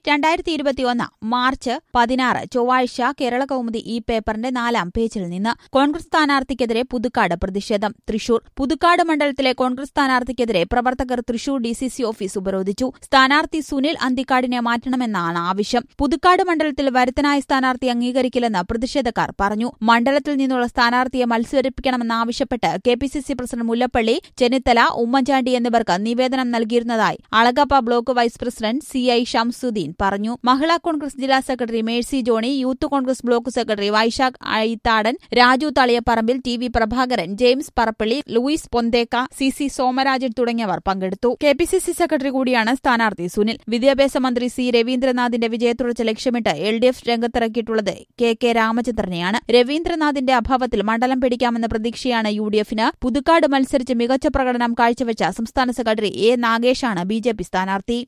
രണ്ടായിരത്തി ഇരുപത്തിയൊന്ന് മാർച്ച് പതിനാറ് ചൊവ്വാഴ്ച കേരള കൗമുദി ഈ പേപ്പറിന്റെ നാലാം പേജിൽ നിന്ന് കോൺഗ്രസ് സ്ഥാനാർത്ഥിക്കെതിരെ പുതുക്കാട് പ്രതിഷേധം തൃശൂർ പുതുക്കാട് മണ്ഡലത്തിലെ കോൺഗ്രസ് സ്ഥാനാർത്ഥിക്കെതിരെ പ്രവർത്തകർ തൃശൂർ ഡിസിസി ഓഫീസ് ഉപരോധിച്ചു സ്ഥാനാർത്ഥി സുനിൽ അന്തിക്കാടിനെ മാറ്റണമെന്നാണ് ആവശ്യം പുതുക്കാട് മണ്ഡലത്തിൽ വരുത്തനായ സ്ഥാനാർത്ഥി അംഗീകരിക്കില്ലെന്ന് പ്രതിഷേധക്കാർ പറഞ്ഞു മണ്ഡലത്തിൽ നിന്നുള്ള സ്ഥാനാർത്ഥിയെ മത്സരിപ്പിക്കണമെന്നാവശ്യപ്പെട്ട് K P C C president Mullappally Chennithala Oommen Chandy എന്നിവർക്ക് നിവേദനം നൽകിയിരുന്നതായി Alagappa block vice president C I Shamsudheen പറഞ്ഞു മഹിളാ കോൺഗ്രസ് ജില്ലാ secretary Mercy Johnny youth Congress block secretary Vysakh Ayithadan Raju Thaliyaparambil T V Prabhakaran James Parappally Louis Ponthekka C C Somarajan തുടങ്ങിയവർ പങ്കെടുത്തു K P C C secretary കൂടിയാണ് സ്ഥാനാർത്ഥി സുനിൽ വിദ്യാഭ്യാസ മന്ത്രി സി രവീന്ദ്രനാഥിന്റെ വിജയത്തുടർച്ച ലക്ഷ്യമിട്ട് എൽ ഡി എഫ് രംഗത്തിറക്കിയിട്ടുള്ളത് കെ കെ രാമചന്ദ്രനെയാണ് രവീന്ദ്രനാഥിന്റെ അഭാവത്തിൽ മണ്ഡലം പിടിക്കാമെന്ന പ്രതീക്ഷയാണ് യു ഡി എഫിന് പുതുക്കാട് മത്സരിച്ച് മികച്ച പ്രകടനം കാഴ്ചവെച്ച സംസ്ഥാന സെക്രട്ടറി എ നാഗേഷാണ് ബി ജെ പി സ്ഥാനാർത്ഥി